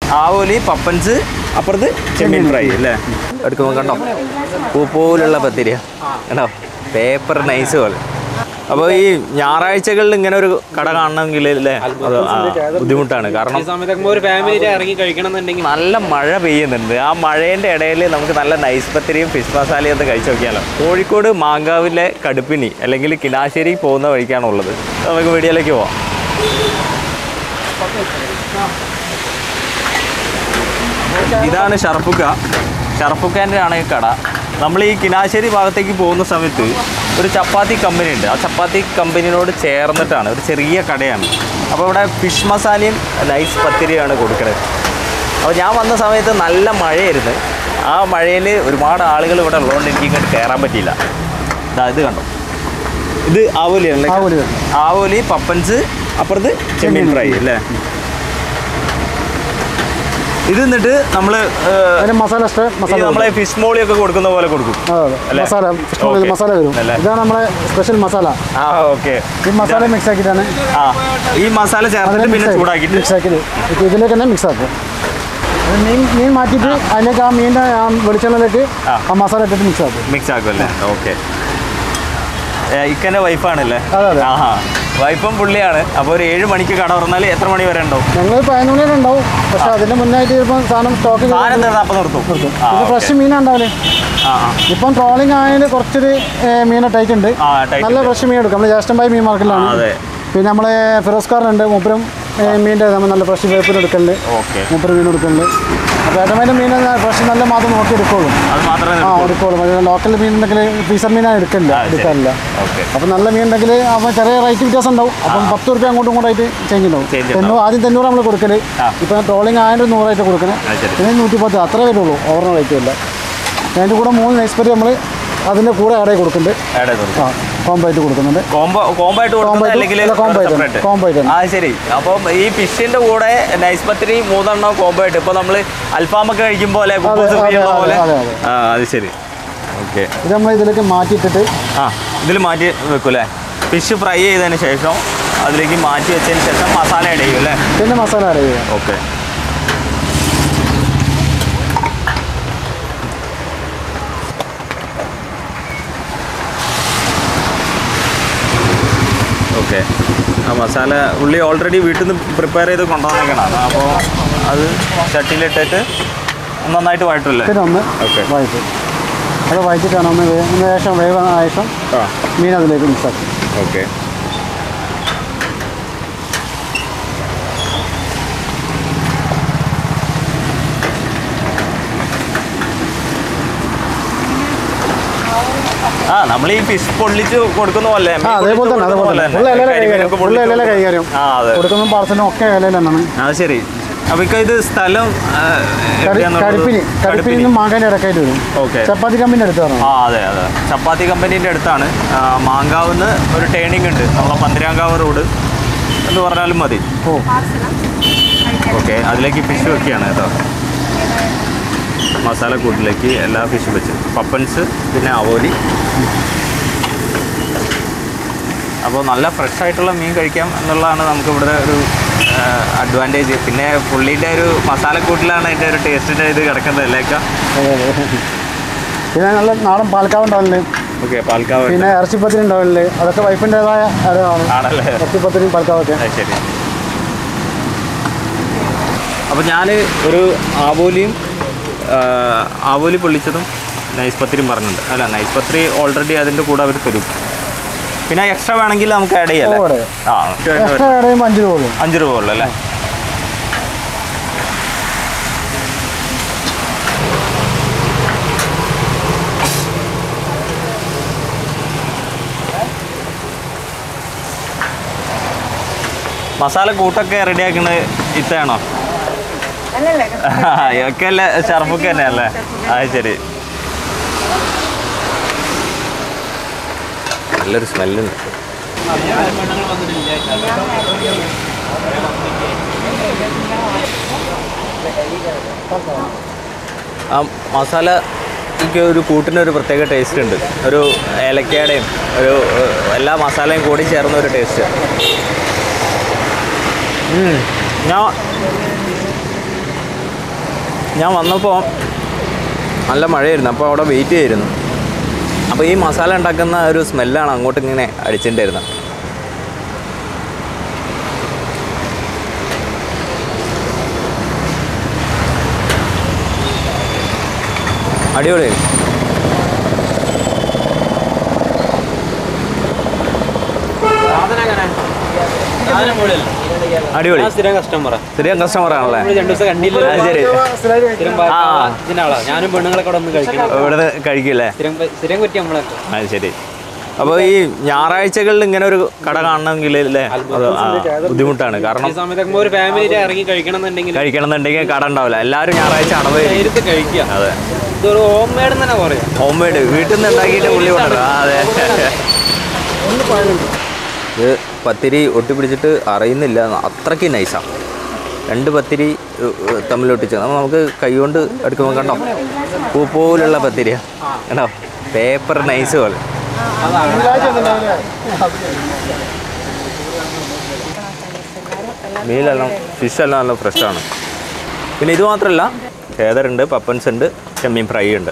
ആവോലി പപ്പൻസ് അപ്പുറത്ത് ചെമ്മീൻ ഫ്രൈ അല്ലേ എടുക്കുമ്പോൾ കണ്ടോ പൂ പോലുള്ള പത്തിരിയ കണ്ടോ പേപ്പർ നൈസ് പോലെ അപ്പോൾ ഈ ഞായറാഴ്ചകളിൽ ഇങ്ങനെ ഒരു കട കാണണമെങ്കിൽ അല്ലേ അത് ആ, ബുദ്ധിമുട്ടാണ് കാരണം സമയത്ത് ഒരു ഫാമിലി ഇറങ്ങി കഴിക്കണം എന്നുണ്ടെങ്കിൽ നല്ല മഴ പെയ്യുന്നുണ്ട് ആ മഴേൻ്റെ ഇടയിൽ നമുക്ക് നല്ല നൈസ് പത്തിരിയും ഫിഷ് മസാലയും ഒന്ന് കഴിച്ചു നോക്കിയാലോ കോഴിക്കോട് മാങ്കാവിലെ കടുപ്പിനി അല്ലെങ്കിൽ കിനാശ്ശേരി പോകുന്ന വഴിക്കാണുള്ളത് നമുക്ക് വീഡിയോയിലേക്ക് പോവാം ഇതാണ് ഷർഫുക്ക ഷർഫുക്കാൻ്റെ ആണ് ഈ കട നമ്മൾ ഈ കിനാശ്ശേരി ഭാഗത്തേക്ക് പോകുന്ന സമയത്ത് ഒരു ചപ്പാത്തി കമ്പനി ഉണ്ട് ആ ചപ്പാത്തി കമ്പനിയോട് ചേർന്നിട്ടാണ് ഒരു ചെറിയ കടയാണ് അപ്പോൾ ഇവിടെ ഫിഷ് മസാലയും നൈസ് പത്തിരിയാണ് കൊടുക്കുന്നത് അപ്പോൾ ഞാൻ വന്ന സമയത്ത് നല്ല മഴയായിരുന്നു ആ മഴയിൽ ഒരുപാട് ആളുകൾ ഇവിടെ ഉള്ളതുകൊണ്ട് എനിക്ക് ഇങ്ങോട്ട് കയറാൻ പറ്റിയില്ല ദാ ഇത് കണ്ടോ ഇത് ആവോലിയാണ് ആവോലി വരുന്നത്. ആവോലി പപ്പൻസ് അപ്പുറത്ത് ചെമ്മീൻ ഫ്രൈ അല്ലേ ഇത് എന്നിട്ട് നമ്മൾ അതിന് മസാല ഇഷ്ടം മസാല നമ്മളെ ഫിഷ് മോളി ഒക്കെ കൊടുക്കുന്ന പോലെ കൊടുക്കും അതെ അതെ അല്ലേ? മസാല ഇഷ്ടമുള്ള Okay. മസാല വരും അല്ലേ? ഇതാണ് നമ്മളെ സ്പെഷ്യൽ മസാല ആ ഓക്കെ ഈ മസാല മിക്സ് ആക്കിയിട്ടാണ് ആ ഈ മസാല ചേർത്തിട്ട് പിന്നെ ചൂടാക്കിയിട്ട് മിക്സ് ആക്കിയിട്ട് ഇപ്പൊ ഇതിലേക്ക് തന്നെ മിക്സ് ആക്കും അത് മീൻ മീൻ മാറ്റിയിട്ട് അതിലേക്ക് ആ മീനിൻ്റെ ആ വെളിച്ചെണ്ണയിലേക്ക് ആ. ആ മസാല ഇട്ടിട്ട് മിക്സ് ആക്കും മിക്സ് ആക്കും അല്ലേ ഓക്കെ ഇക്കൻ്റെ വൈഫാണല്ലേ അതെ, അതെ. ആഹാ വൈഫും പുള്ളിയാണ് അപ്പോൾ ഒരു ഏഴ് മണിക്ക് കട തുറന്നാൽ എത്ര മണി വരെ ഉണ്ടാവും ഞങ്ങൾ പതിനൊന്ന് മണി വരെ ഉണ്ടാവും പക്ഷെ അതിന്റെ മുന്നായിട്ട് ചിലപ്പോൾ സാധനം സ്റ്റോക്ക് സാധനം തീർന്ന് അപ്പം നിർത്തും ആ, പിന്നെ okay. ഫ്രഷ് മീനാണ്ടാവില്ലേ ആ ആ. ഇപ്പം ട്രോളിംഗ് ആയതിൽ കുറച്ചൊരു മീനെ ടൈറ്റ് ഉണ്ട് ആ, tight നല്ല ഉണ്ട്. ഫ്രഷ് മീൻ എടുക്കും നമ്മൾ ജ്യേഷ്ഠംബായി മീൻ ആ, മാർക്കറ്റിലാണ് അതെ പിന്നെ നമ്മളെ ഫിറോസ്കാറുണ്ട് മൂപ്പരും മീൻ്റെ നമ്മൾ നല്ല ഫ്രഷ് വേപ്പിന് എടുക്കലുണ്ട് ഓക്കെ മൂപ്പര് മീൻ എടുക്കലുണ്ട് അപ്പോൾ ഏട്ടമേൻ്റെ മീൻ ഫ്രഷ് നല്ല മാത്രം നോക്കി എടുക്കുള്ളൂ അത് മാത്രമേ ആ നിർത്തൂ. എടുക്കുള്ളൂ പക്ഷേ ലോക്കൽ മീൻ ഉണ്ടെങ്കിൽ ഫീസർ മീനാണ് എടുക്കില്ല ആ, ശരി. എടുക്കാറില്ല ഓക്കെ അപ്പം നല്ല മീൻ ഉണ്ടെങ്കിൽ അപ്പം ചെറിയ റേറ്റ് വ്യത്യാസം ഉണ്ടാവും അപ്പം പത്ത് റുപ്യ അങ്ങോട്ടും ഇങ്ങോട്ടായിട്ട് ചേഞ്ച് ഉണ്ടാവും Change തെണ്ണൂറ് ആദ്യം തെണ്ണൂറ് നമ്മൾ കൊടുക്കല് ആ. ഇപ്പം ട്രോളിംഗ് ആയതിൻ്റെ നൂറായിട്ട് കൊടുക്കണേ ആ, ശരി. പിന്നെ നൂറ്റി പത്ത് അത്രേ വരുള്ളൂ ഓവർ റേറ്റ് ഇല്ല അതിൻ്റെ കൂടെ മൂന്ന് നൈസ്പെരി നമ്മൾ അതിൻ്റെ കൂടെ ആടെ കൊടുക്കുന്നുണ്ട് എവിടെ നിർത്തും ആ കോംബോ ആയിട്ട് കൊടുക്കുന്നുണ്ട് കോംബോ കോംബോ ആയിട്ട് കൊടുക്കുന്നത് ആയിട്ട് അല്ലെങ്കിൽ അല്ല, combo ആയിട്ട് separate? combo ആയിട്ട് ആ ശരി അപ്പം ഈ ഫിഷിന്റെ കൂടെ നൈസ് പത്തിരി മൂന്നെണ്ണം കോംബോ ആയിട്ട് ഇപ്പൊ നമ്മള് അൽഫാമൊക്കെ കഴിക്കും പോലെ കുബൂസ് അതെ, ഫ്രീ ഉള്ള അതെ, പോലെ അതെ, അതെ. ആ അത് ശരി ഓക്കെ ഇത് നമ്മൾ ഇതിലേക്ക് മാറ്റിയിട്ടിട്ട് ആ ഇതിൽ മാറ്റി വെക്കൂലേ ഫിഷ് ഫ്രൈ ചെയ്തതിന് ശേഷം അതിലേക്ക് മാറ്റി വെച്ചതിന് ശേഷം മസാല ആഡ് ചെയ്യും അല്ലേ പിന്നെ മസാല ആഡ് ചെയ്യുക ഓക്കെ ഓക്കെ ആ മസാല ഉള്ളി ഓൾറെഡി വീട്ടിൽ നിന്ന് പ്രിപ്പയർ ചെയ്ത് കൊണ്ടുവന്നേക്കണം അപ്പോൾ അത് ചട്ടിയിലിട്ടിട്ട് നന്നായിട്ട് വഴറ്റില്ലേ പിന്നെ ഒന്ന് ഓക്കെ വഴറ്റും അത് വഴറ്റിട്ടാണ് ഒന്ന് വേ- അതിന് ശേഷം വേവാൻ ശേഷം ആ മീൻ അതിലേക്ക് മിക്സ് ആക്കും ഓക്കെ ആ നമ്മൾ ഈ ഫിഷ് പൊള്ളിച്ച് കൊടുക്കുന്ന പോലെ ആ അതേപോലെ തന്നെ അതേപോലെ തന്നെ ഫുൾ ഇലയിലെ കൈകാര്യം ഫുൾ ഇലയിലെ കൈകാര്യം ആ അതെ കൊടുക്കുന്ന പാർസലും ഒക്കെ ഇലയിൽ തന്നെയാണ് ആ ശരി അപ്പൊ ഇക്ക ഇത് സ്ഥലം ആ, കരി- എവിടെയാന്നുള്ളത്? കടുപ്പിനി കടുപ്പിനി നിന്നും മാങ്ങാൻ്റെ ഇടക്കായിട്ട് വരും ഓക്കെ ചപ്പാത്തി കമ്പനി അടുത്ത് പറഞ്ഞു ആ അതെ അതെ ചപ്പാത്തി കമ്പനീൻ്റെ അടുത്താണ് ആ, മാങ്കാവിന്ന് ഒരു ടേണിംഗ് ഉണ്ട് നമ്മളെ പന്തിരാങ്കാവ് റോഡ് എന്ന് പറഞ്ഞാലും മതി ഓ ഓക്കെ അതിലേക്ക് ഫിഷ് വെക്കുകയാണ് കേട്ടോ മസാല കൂട്ടിലേക്ക് എല്ലാ ഫിഷും വെച്ച് പപ്പൻസ് പിന്നെ അവോലി അപ്പോൾ നല്ല ഫ്രഷ് ആയിട്ടുള്ള മീൻ കഴിക്കാം എന്നുള്ളതാണ് നമുക്ക് ഇവിടെ ഒരു അഡ്വാൻറ്റേജ് പിന്നെ പുള്ളിൻ്റെ ഒരു മസാലക്കൂട്ടിലാണ് അതിൻ്റെ ഒരു ടേസ്റ്റിൻ്റെ ഇത് കിടക്കുന്നത് അല്ലേക്ക അതെ അതെ പിന്നെ നല്ല നാടൻ പാൽക്കാവ് ഉണ്ടാവില്ലേ ഓക്കെ പാൽക്കാവ് ഉണ്ട്. പിന്നെ ഇറച്ചിപ്പത്തിരി ഉണ്ടാവില്ലേ അതൊക്കെ വൈഫിൻ്റെതായ അറിവാണ് ആണല്ലേ ഇറച്ചിപ്പത്തിരിയും പാൽക്കാവൊക്കെ അത് ശരി അപ്പോൾ ഞാൻ ഒരു ആവോലിയും ആ, ആവോലി പൊള്ളിച്ചതും നൈസ് പത്തിരിയും പറഞ്ഞിട്ടുണ്ട് അല്ല നൈസ് പത്തിരി ഓൾറെഡി അതിൻ്റെ കൂടെ അവർ തരും പിന്നെ എക്സ്ട്രാ വേണമെങ്കിൽ നമുക്ക് ആഡ് ചെയ്യാം ഓ, അല്ലേ? add ആ എക്സ്ട്രാ ഇടയുമ്പോൾ അഞ്ച് രൂപ ഉള്ളൂ അഞ്ച് രൂപ ഉള്ളു അല്ലേ മസാല കൂട്ടൊക്കെ റെഡിയാക്കുന്നത് ഇത്തയാണോ ഒക്കെ അല്ലേ ഷർഫൊക്കെ തന്നെ അല്ലേ അത് ശരി നല്ലൊരു സ്മെല്ലുണ്ട് ആ മസാല എനിക്ക് ഒരു കൂട്ടിന് ഒരു പ്രത്യേക ടേസ്റ്റ് ഉണ്ട് ഒരു ഏലക്കയുടെയും ഒരു ഏഹ്, എല്ലാ മസാലയും കൂടി ചേർന്ന ഒരു ടേസ്റ്റ് ഞാൻ ഞാൻ വന്നപ്പോൾ നല്ല മഴയായിരുന്നു അപ്പോൾ അവിടെ വെയിറ്റ് ചെയ്യായിരുന്നു അപ്പോൾ ഈ മസാല ഉണ്ടാക്കുന്ന ഒരു സ്മെല്ലാണ് അങ്ങോട്ട് ഇങ്ങനെ അടിച്ചിട്ടുണ്ടായിരുന്നത് അടിപൊളി സാധനം എങ്ങനെ സാധനം പൊളിയല്ലേ? അടിപൊളി ഞാൻ സ്ഥിരം കസ്റ്റമറാ സ്ഥിരം കസ്റ്റമർ ആണല്ലേ നമ്മൾ രണ്ടു ദിവസം കണ്ടില്ല അത് ശരി സ്ഥിരം ആ. ഇതിന്റെ ആളാ ഞാനും പെണ്ണുങ്ങളൊക്കെ അവിടെ ഒന്ന് കഴിക്കണം ഇവിടുന്ന് കഴിക്കില്ലേ സ്ഥിരം സ്ഥിരം പറ്റി നമ്മളൊക്കെ അത് ശരി അപ്പോൾ ഈ ഞായറാഴ്ചകളിൽ ഇങ്ങനെ ഒരു കട കാണണമെങ്കിൽ അല്ലേ അത് ആ, ബുദ്ധിമുട്ടാണ് കാരണം ഈ സമയത്തൊക്കെ ഒരു ഫാമിലി കഴിക്കണം കഴിക്കണമെന്നുണ്ടെങ്കിൽ കഴിക്കണം എന്നുണ്ടെങ്കിൽ കട ഉണ്ടാവില്ല എല്ലാവരും ഞായറാഴ്ച അടവ് നേരിട്ട് കഴിക്കുക അതെ ഇതൊരു ഹോം മെയ്ഡ് തന്നെ പറയാം ഹോം മെയ്ഡ് വീട്ടിൽ നിന്ന് ഉണ്ടാക്കിയിട്ട് ഉള്ളി കൊണ്ടുവരും ആ, അതെ ഇത് പത്തിരി ഒട്ടിപ്പിടിച്ചിട്ട് അറിയുന്നില്ല അത്രയ്ക്ക് നൈസാണ് രണ്ട് പത്തിരി ഉ, ഉ, തമ്മിലൊട്ടിച്ച് നമ്മൾ നമുക്ക് കൈകൊണ്ട് എടുക്കുമ്പോൾ കണ്ടോ പൂ പോലുള്ള പത്തിരിയാ കണ്ടോ പേപ്പർ നൈസ് പോലെ മീലെല്ലാം ഫിഷെല്ലാം നല്ല ഫ്രഷാണ് പിന്നെ ഇത് മാത്രമല്ല ചേതറുണ്ട് പപ്പൻസ് ഉണ്ട് ചെമ്മീൻ ഫ്രൈ ഉണ്ട്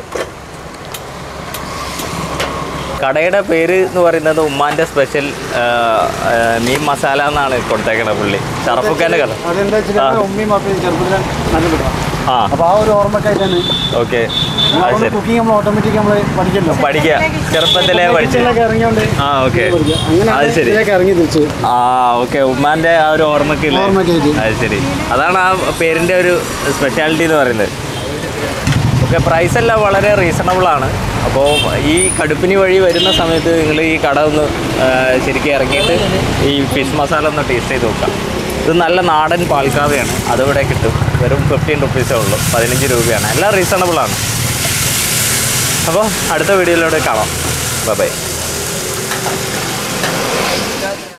കടയുടെ പേര് എന്ന് പറയുന്നത് ഉമ്മാൻ്റെ സ്പെഷ്യൽ മീൻ മസാല എന്നാണ് കൊടുത്തേക്കണത് പുള്ളി ഷറഫുഖാൻ്റെ കട അതെന്താ വെച്ചാൽ ഉമ്മയും അപ്പയും ചെറുപ്പത്തിൽ നല്ല കിട്ടുക ആ അപ്പോൾ ആ ഒരു ഓർമ്മക്കായിട്ടാണ് ഓക്കെ അത് ശരി കുക്കിംഗ് നമ്മൾ ഓട്ടോമാറ്റിക് നമ്മൾ പഠിക്കല്ലോ പഠിക്കുക ചെറുപ്പത്തിലേ പഠിച്ചു കിച്ചണിലൊക്കെ ഇറങ്ങിയോണ്ട് ആ ഓക്കെ അങ്ങനെ അത് ശരി ഇതിലേക്ക് ഇറങ്ങി തിരിച്ചു ആ ഓക്കെ ഉമ്മാൻ്റെ ആ ഒരു ഓർമ്മക്കില്ലേ ഓർമ്മക്കായിട്ട് അത് ശരി അതാണ് ആ പേരിൻ്റെ ഒരു സ്പെഷ്യാലിറ്റി എന്ന് പറയുന്നത് ഓക്കെ പ്രൈസ് എല്ലാം വളരെ റീസണബിൾ ആണ് അപ്പോൾ ഈ കടുപ്പിനി വഴി വരുന്ന സമയത്ത് നിങ്ങൾ ഈ കട ഒന്ന് ആ, ശരിക്കും ഇറങ്ങിയിട്ട് ഈ ഫിഷ് മസാല ഒന്ന് ടേസ്റ്റ് ചെയ്ത് നോക്കാം ഇത് നല്ല നാടൻ പാൽക്കാവയാണ് അതിവിടെ കിട്ടും വെറും ഫിഫ്റ്റീൻ റുപ്പീസേ ഉള്ളൂ പതിനഞ്ച് രൂപയാണ് എല്ലാം റീസണബിൾ ആണ് അപ്പോൾ അടുത്ത വീഡിയോയിലൂടെ കാണാം ബൈ